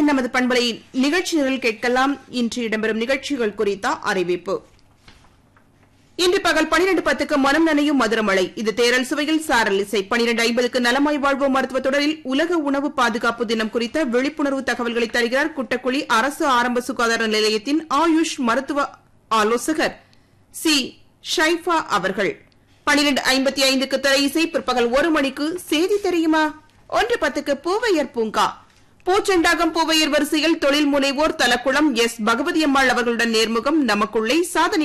நமது பண்பலை நிகழ்ச்சிகளில் கேட்கலாம் இன்று இடம்பெறும் நிகழ்ச்சிகள் குறித்த அறிவிப்பு இன்று பகல் பனிரெண்டு பத்துக்கு மனம் நனையும் மதுரமலை இது தேரல் சுவையில் சாரல் இசை பனிரெண்டு ஐம்பதுக்கு நலமாய் வாழ்வோம் மருத்துவ தொடரில் உலக உணவு பாதுகாப்பு தினம் குறித்த விழிப்புணர்வு தகவல்களை தருகிறார் குட்டக்குழி அரசு ஆரம்ப சுகாதார நிலையத்தின் ஆயுஷ் மருத்துவ ஆலோசகர் சி ஷைஃபா அவர்கள் பனிரெண்டு ஐம்பத்தி ஐந்துக்கு திரை இசை பிற்பகல் ஒரு மணிக்கு செய்தி தெரியுமா ஒன்று பத்துக்கு பூவையர் பூங்கா பூச்செண்டாகம் பூவையர் வரிசையில் தொழில் முனைவோர் தலக்குளம் எஸ் பகவதி அம்மாள் அவர்களுடன் நேர்முகம் நமக்குள்ளே சாதனை